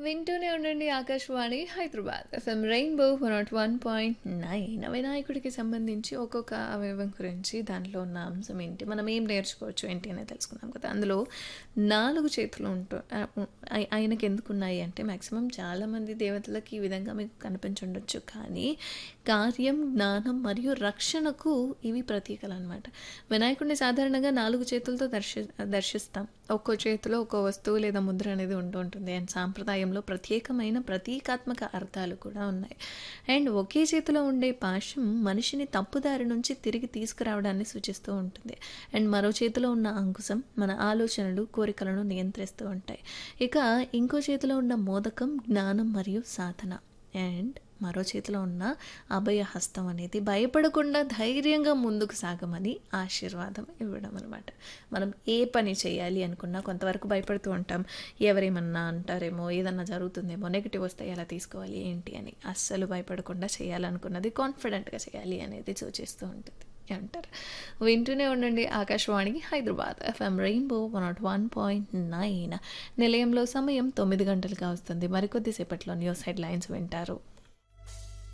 వింటూనే ఉండండి Akashvani Hyderabad FM rainbow one naught one point nine వినాయకుడికి సంబంధించి ఒక్కొక్క అవయవం గురించి దాంట్లో ఉన్న అంశం ఏంటి మనం ఏం నేర్చుకోవచ్చు ఏంటి అనేది తెలుసుకున్నాం కదా అందులో నాలుగు చేతులు ఉంటూ ఆయ- ఆయనకి ఎందుకు ఉన్నాయి అంటే మ్యాక్సిమం చాలామంది దేవతలకి ఈ విధంగా మీకు కనిపించుండొచ్చు కానీ కార్యం జ్ఞానం మరియు రక్షణకు ఇవి ప్రతీకలు అనమాట వినాయకుడిని సాధారణంగా నాలుగు చేతులతో దర్శి దర్శిస్తాం ఒక్కో చేతిలో ఒక్కో వస్తువు లేదా ముద్ర అనేది ఉంటూ ఉంటుంది అండ్ సాంప్రదాయంలో ప్రత్యేకమైన ప్రతీకాత్మక అర్థాలు కూడా ఉన్నాయి అండ్ ఒకే చేతిలో ఉండే పాశం మనిషిని తప్పుదారి నుంచి తిరిగి తీసుకురావడాన్ని సూచిస్తూ ఉంటుంది అండ్ మరో చేతిలో ఉన్న అంకుశం మన ఆలోచనలు కోరికలను నియంత్రిస్తూ ఉంటాయి ఇక ఇంకో చేతిలో ఉన్న మోదకం జ్ఞానం మరియు సాధన అండ్ మరో చేతిలో ఉన్న అభయ హస్తం అనేది భయపడకుండా ధైర్యంగా ముందుకు సాగమని ఆశీర్వాదం ఇవ్వడం అనమాట మనం ఏ పని చేయాలి అనుకున్నా కొంతవరకు భయపడుతూ ఉంటాం ఎవరేమన్నా అంటారేమో ఏదన్నా జరుగుతుందేమో నెగిటివ్ వస్తే ఎలా తీసుకోవాలి ఏంటి అని అస్సలు భయపడకుండా చేయాలనుకున్నది కాన్ఫిడెంట్గా చేయాలి అనేది సూచిస్తూ ఉంటుంది అంటారు వింటూనే ఉండండి Akashvani Hyderabad FM rainbow one naught one point nine నిలయంలో సమయం తొమ్మిది గంటలుగా వస్తుంది మరికొద్దిసేపట్లో న్యూస్ హెడ్లైన్స్ వింటారు